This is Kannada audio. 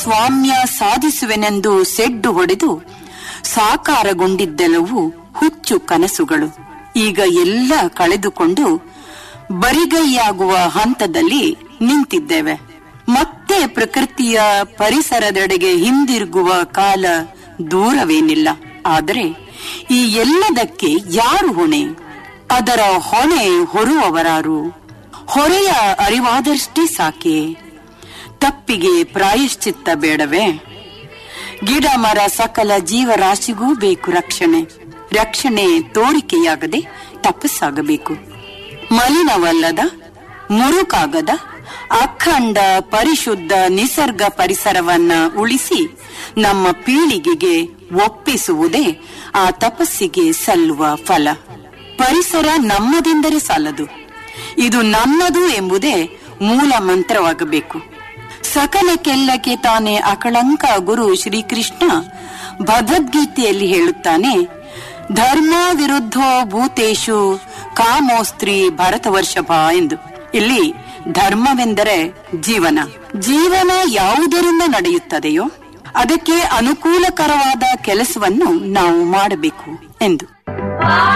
ಸ್ವಾಮ್ಯ ಸಾಧಿಸುವೆನೆಂದು ಸೆಡ್ಡು ಹೊಡೆದು ಸಾಕಾರಗೊಂಡಿದ್ದೆಲ್ಲವೂ ಹುಚ್ಚು ಕನಸುಗಳು ಈಗ ಎಲ್ಲ ಕಳೆದುಕೊಂಡು ಬರಿಗೈಯಾಗುವ ಹಂತದಲ್ಲಿ ನಿಂತಿದ್ದೇವೆ ಮತ್ತೆ ಪ್ರಕೃತಿಯ ಪರಿಸರದೆಡೆಗೆ ಹಿಂದಿರುಗುವ ಕಾಲ ದೂರವೇನಿಲ್ಲ ಆದರೆ ಈ ಎಲ್ಲದಕ್ಕೆ ಯಾರು ಹೊಣೆ ಅದರ ಹೊಣೆ ಹೊರುವವರಾರು ಹೊರೆಯ ಅರಿವಾದಷ್ಟೇ ಸಾಕೆ ತಪ್ಪಿಗೆ ಪ್ರಾಯಶ್ಚಿತ್ತ ಬೇಡವೇ ಗಿಡ ಮರ ಸಕಲ ಜೀವರಾಶಿಗೂ ಬೇಕು ರಕ್ಷಣೆ ರಕ್ಷಣೆ ತೋರಿಕೆಯಾಗದೆ ತಪಸ್ಸಾಗಬೇಕು ಮಲಿನವಲ್ಲದ ಮುರುಕಾಗದ ಅಖಂಡ ಪರಿಶುದ್ಧ ನಿಸರ್ಗ ಪರಿಸರವನ್ನ ಉಳಿಸಿ ನಮ್ಮ ಪೀಳಿಗೆಗೆ ಒಪ್ಪಿಸುವುದೇ ಆ ತಪಸ್ಸಿಗೆ ಸಲ್ಲುವ ಫಲ ಪರಿಸರ ನಮ್ಮದೆಂದರೆ ಸಾಲದು ಇದು ನನ್ನದು ಎಂಬುದೇ ಮೂಲ ಮಂತ್ರವಾಗಬೇಕು ಸಕಲಕ್ಕೆಲ್ಲಕ್ಕೆ ತಾನೇ ಅಕಳಂಕ ಗುರು ಶ್ರೀಕೃಷ್ಣ ಭಗವದ್ಗೀತೆಯಲ್ಲಿ ಹೇಳುತ್ತಾನೆ ಧರ್ಮ ವಿರುದ್ಧೋ ಭೂತೇಶು ಕಾಮೋಸ್ತ್ರಿ ಭರತವರ್ಷಭ ಎಂದು ಇಲ್ಲಿ ಧರ್ಮವೆಂದರೆ ಜೀವನ ಜೀವನ ಯಾವುದರಿಂದ ನಡೆಯುತ್ತದೆಯೋ ಅದಕ್ಕೆ ಅನುಕೂಲಕರವಾದ ಕೆಲಸವನ್ನು ನಾವು ಮಾಡಬೇಕು ಎಂದು